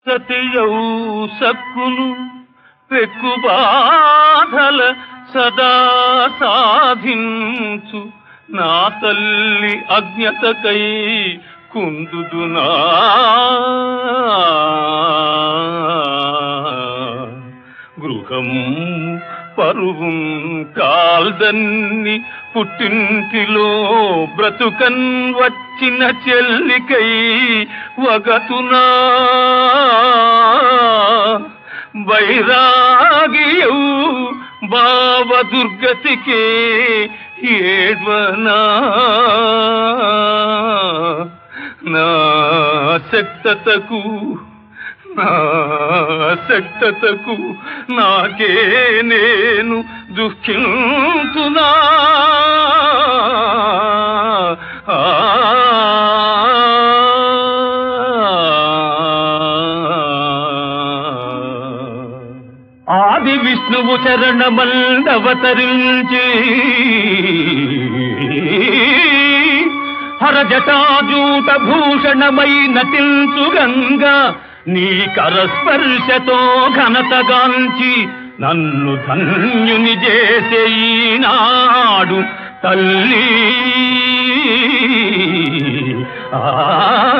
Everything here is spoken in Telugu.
సతియౌ సక్కును పెక్కు బాధల సదా సాధించు నా తల్లి అజ్ఞతకై కుందుదునా గృహం పరువు కాల్దన్ని పుట్టింటిలో బ్రతుకన్ వచ్చిన చెల్లికై వగతునా వైరాగియౌ భావ దుర్గతికే ఏడ్వనా నా శక్తతకు నా శక్తతకు నాకే నేను దుఃఖింతునా ఆ ఆది విష్ణువు చరణమల్లవతరించి హరజటాజూట భూషణమై నటించు గంగా నీ కరస్పర్శతో ఘనతగాంచి నన్ను ధన్యుని చేసే ఈనాడు తల్లి ఆ